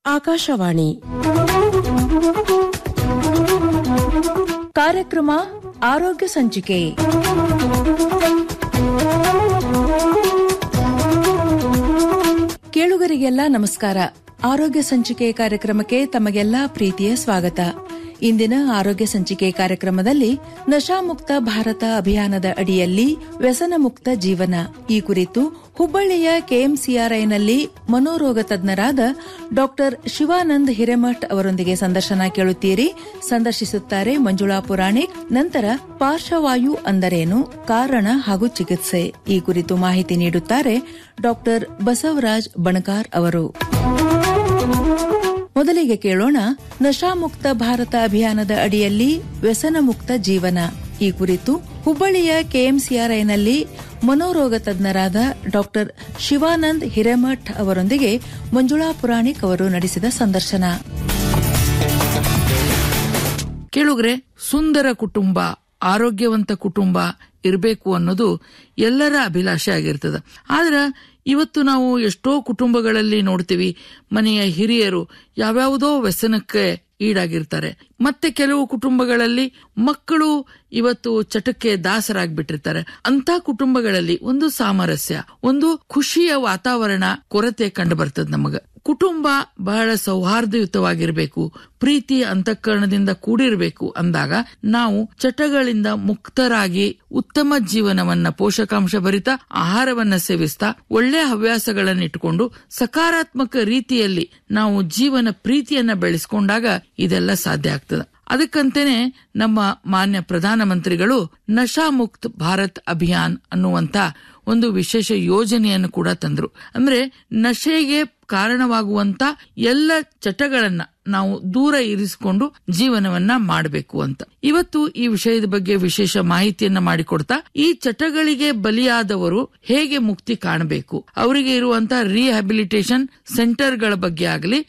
ಆಕಾಶವಾಣಿ ಕಾರ್ಯಕ್ರಮ ಆರೋಗ್ಯ ಸಂಚಿಕೆ ಕೇಳುಗರಿಗೆಲ್ಲ ನಮಸ್ಕಾರ ಆರೋಗ್ಯ ಸಂಚಿಕೆ ಕಾರ್ಯಕ್ರಮಕ್ಕೆ ತಮಗೆಲ್ಲ ಪ್ರೀತಿಯ ಸ್ವಾಗತ ಇಂದಿನ ಆರೋಗ್ಯ ಸಂಚಿಕೆ ಕಾರ್ಯಕ್ರಮದಲ್ಲಿ ನಶಾಮುಕ್ತ ಭಾರತ ಅಭಿಯಾನದ ಅಡಿಯಲ್ಲಿ ವ್ಯಸನ ಮುಕ್ತ ಜೀವನ ಈ ಕುರಿತು ಹುಬ್ಬಳ್ಳಿಯ ಕೆಎಂಸಿಆರ್ಐನಲ್ಲಿ ಮನೋರೋಗ ತಜ್ಞರಾದ ಡಾಕ್ಟರ್ ಶಿವಾನಂದ್ ಹಿರೇಮಠ್ ಅವರೊಂದಿಗೆ ಸಂದರ್ಶನ ಕೇಳುತ್ತೀರಿ ಸಂದರ್ಶಿಸುತ್ತಾರೆ ಮಂಜುಳಾ ಪುರಾಣಿಕ್ ನಂತರ ಪಾರ್ಶ್ವವಾಯು ಅಂದರೇನು ಕಾರಣ ಹಾಗೂ ಚಿಕಿತ್ಸೆ ಈ ಕುರಿತು ಮಾಹಿತಿ ನೀಡುತ್ತಾರೆ ಡಾಕ್ಟರ್ ಬಸವರಾಜ್ ಬಣಕಾರ್ ಅವರು ಮೊದಲಿಗೆ ಕೇಳೋಣ ನಶಾಮುಕ್ತ ಭಾರತ ಅಭಿಯಾನದ ಅಡಿಯಲ್ಲಿ ವ್ಯಸನ ಮುಕ್ತ ಜೀವನ ಈ ಕುರಿತು ಹುಬ್ಬಳ್ಳಿಯ ಕೆಎಂಸಿಆರ್ಐನಲ್ಲಿ ಮನೋರೋಗ ತಜ್ಞರಾದ ಡಾಕ್ಟರ್ ಶಿವಾನಂದ್ ಹಿರೇಮಠ್ ಅವರೊಂದಿಗೆ ಮಂಜುಳಾ ಪುರಾಣಿಕ್ ಅವರು ನಡೆಸಿದ ಸಂದರ್ಶನ ಕೇಳುಗ್ರೆ ಸುಂದರ ಕುಟುಂಬ ಆರೋಗ್ಯವಂತ ಕುಟುಂಬ ಇರಬೇಕು ಅನ್ನೋದು ಎಲ್ಲರ ಅಭಿಲಾಷೆ ಆಗಿರ್ತದ ಆದ್ರ ಇವತ್ತು ನಾವು ಎಷ್ಟೋ ಕುಟುಂಬಗಳಲ್ಲಿ ನೋಡ್ತೀವಿ ಮನೆಯ ಹಿರಿಯರು ಯಾವ್ಯಾವುದೋ ವ್ಯಸನಕ್ಕೆ ಈಡಾಗಿರ್ತಾರೆ ಮತ್ತೆ ಕೆಲವು ಕುಟುಂಬಗಳಲ್ಲಿ ಮಕ್ಕಳು ಇವತ್ತು ಚಟಕ್ಕೆ ದಾಸರಾಗ್ಬಿಟ್ಟಿರ್ತಾರೆ ಅಂತ ಕುಟುಂಬಗಳಲ್ಲಿ ಒಂದು ಸಾಮರಸ್ಯ ಒಂದು ಖುಷಿಯ ವಾತಾವರಣ ಕೊರತೆ ಕಂಡು ಬರ್ತದ ನಮಗ ಕುಟುಂಬ ಬಹಳ ಸೌಹಾರ್ದಯುತವಾಗಿರ್ಬೇಕು ಪ್ರೀತಿ ಅಂತಃಕರಣದಿಂದ ಕೂಡಿರ್ಬೇಕು ಅಂದಾಗ ನಾವು ಚಟಗಳಿಂದ ಮುಕ್ತರಾಗಿ ಉತ್ತಮ ಜೀವನವನ್ನ ಪೋಷಕಾಂಶ ಭರಿತ ಆಹಾರವನ್ನ ಸೇವಿಸ್ತಾ ಒಳ್ಳೆ ಹವ್ಯಾಸಗಳನ್ನ ಇಟ್ಕೊಂಡು ಸಕಾರಾತ್ಮಕ ರೀತಿಯಲ್ಲಿ ನಾವು ಜೀವನ ಪ್ರೀತಿಯನ್ನ ಬೆಳೆಸ್ಕೊಂಡಾಗ ಇದೆಲ್ಲ ಸಾಧ್ಯ ಆಗ್ತದೆ ಅದಕ್ಕಂತೇನೆ ನಮ್ಮ ಮಾನ್ಯ ಪ್ರಧಾನಮಂತ್ರಿಗಳು ನಶಾ ಮುಕ್ತ್ ಭಾರತ್ ಅಭಿಯಾನ್ ಅನ್ನುವಂತ ಒಂದು ವಿಶೇಷ ಯೋಜನೆಯನ್ನು ಕೂಡ ತಂದ್ರು ಅಂದ್ರೆ ನಶೆಗೆ ಕಾರಣವಾಗುವಂತ ಎಲ್ಲ ಚಟಗಳನ್ನ ನಾವು ದೂರ ಇರಿಸಿಕೊಂಡು ಜೀವನವನ್ನ ಮಾಡಬೇಕು ಅಂತ ಇವತ್ತು ಈ ವಿಷಯದ ಬಗ್ಗೆ ವಿಶೇಷ ಮಾಹಿತಿಯನ್ನ ಮಾಡಿಕೊಡ್ತಾ ಈ ಚಟಗಳಿಗೆ ಬಲಿಯಾದವರು ಹೇಗೆ ಮುಕ್ತಿ ಕಾಣಬೇಕು ಅವರಿಗೆ ಇರುವಂತಹ ರಿಹ್ಯಾಬಿಲಿಟೇಷನ್ ಸೆಂಟರ್ಗಳ ಬಗ್ಗೆ ಆಗಲಿ